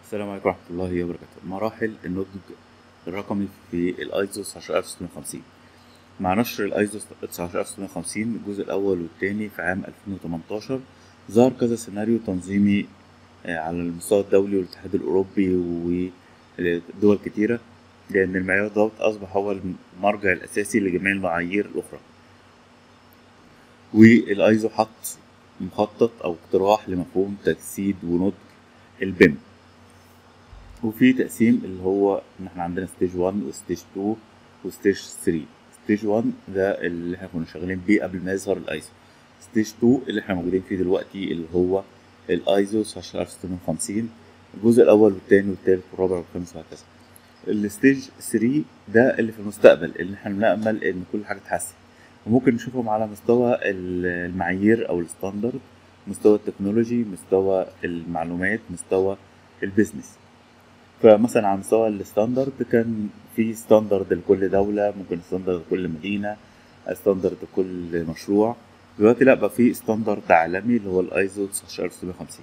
السلام عليكم ورحمة الله وبركاته مراحل النضج الرقمي في الايزو 19650 مع نشر الايزو 19650 الجزء الاول والثاني في عام 2018 ظهر كذا سيناريو تنظيمي آه، على المستوى الدولي والاتحاد الاوروبي ودول كتيرة لان المعيار دوت اصبح هو المرجع الاساسي لجميع المعايير الاخرى والايزو حط مخطط او اقتراح لمفهوم تجسيد ونضج البيم وفي تقسيم اللي هو ان احنا عندنا ستيج 1 وستيج 2 وستيج 3 ستيج 1 ده اللي احنا كنا شغالين بيه قبل ما يظهر الايزو ستيج 2 اللي احنا موجودين فيه دلوقتي اللي هو الايزو 19650 الجزء الاول والثاني والثالث والرابع والخامس وهكذا الستيج 3 ده اللي في المستقبل اللي احنا بنأمل ان كل حاجه تتحسن وممكن نشوفهم على مستوى المعايير او الستاندرد مستوى التكنولوجي مستوى المعلومات مستوى البيزنس فمثلا على مستوى الستاندرد كان في ستاندرد لكل دولة ممكن ستاندرد لكل مدينة ستاندرد لكل مشروع دلوقتي لا بقى في ستاندرد عالمي اللي هو الايزو 19650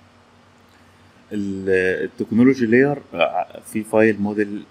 التكنولوجي لاير في فايل موديل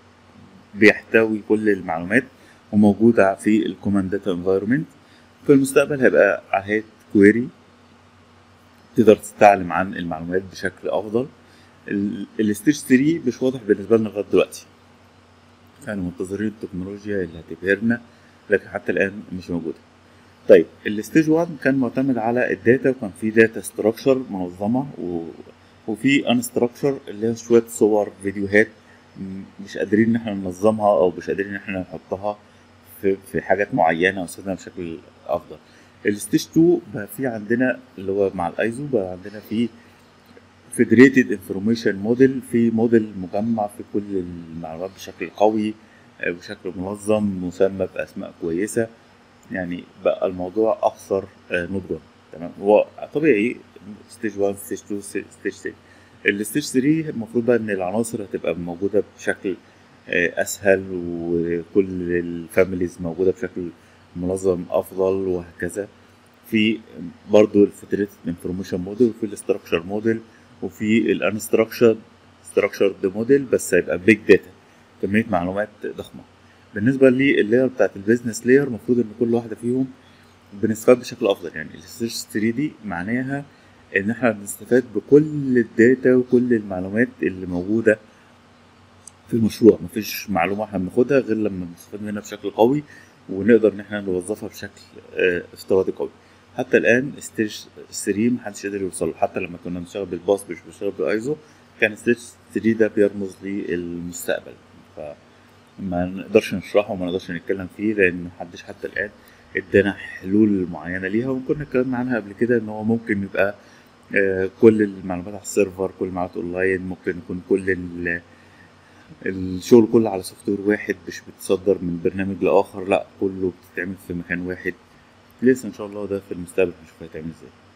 بيحتوي كل المعلومات وموجودة في الكوماند داتا انفايرمنت في المستقبل هيبقى هيت كويري تقدر تستعلم عن المعلومات بشكل افضل الستيج 3 مش واضح بالنسبه لنا لغايه دلوقتي كانوا منتظرين التكنولوجيا اللي هتبهرنا لكن حتى الان مش موجوده طيب الستيج 1 كان معتمد على الداتا وكان في داتا ستراكشر منظمه و... وفي ان ستراكشر اللي هي شويه صور فيديوهات مش قادرين ان احنا ننظمها او مش قادرين ان احنا نحطها في, في حاجات معينه ونستخدمها بشكل افضل الستيج 2 بقى في عندنا اللي هو مع الايزو بقى عندنا في فيدريتد انفورميشن موديل في موديل مجمع في كل المعلومات بشكل قوي بشكل منظم مسمى باسماء كويسه يعني بقى الموضوع اكثر نضجا تمام هو طبيعي ستيج 1 ستيج 2 ستيج 3 الستيج 3 المفروض بقى ان العناصر هتبقى موجوده بشكل اسهل وكل الفاميليز موجوده بشكل منظم افضل وهكذا في برضو الفيدريتد انفورميشن موديل وفي الاستراكشر موديل وفي الانستراكشر ستراكشرد موديل بس هيبقى بيج داتا كميه معلومات ضخمه بالنسبه لللاير بتاعت البيزنس لاير المفروض ان كل واحده فيهم بنستفاد بشكل افضل يعني السيرش 3 دي معناها ان احنا بنستفاد بكل الداتا وكل المعلومات اللي موجوده في المشروع مفيش معلومه احنا بناخدها غير لما بنستفاد منها بشكل قوي ونقدر ان احنا نوظفها بشكل افتراضي قوي حتى الان ستيج 3 محدش قدر يوصل حتى لما كنا بنشتغل بالباص مش بنشتغل بالايزو كان ستيج 3 ده بيرمز للمستقبل فما نقدرش نشرحه وما نقدرش نتكلم فيه لان محدش حتى الان ادانا حلول معينه ليها وكنا اتكلمنا عنها قبل كده ان هو ممكن يبقى كل المعلومات على السيرفر كل المعلومات اونلاين ممكن يكون كل الشغل كله على سوفت وير واحد مش بتصدر من برنامج لاخر لا كله بتتعمل في مكان واحد لسه ان شاء الله ده في المستقبل هنشوف هيتعمل ازاي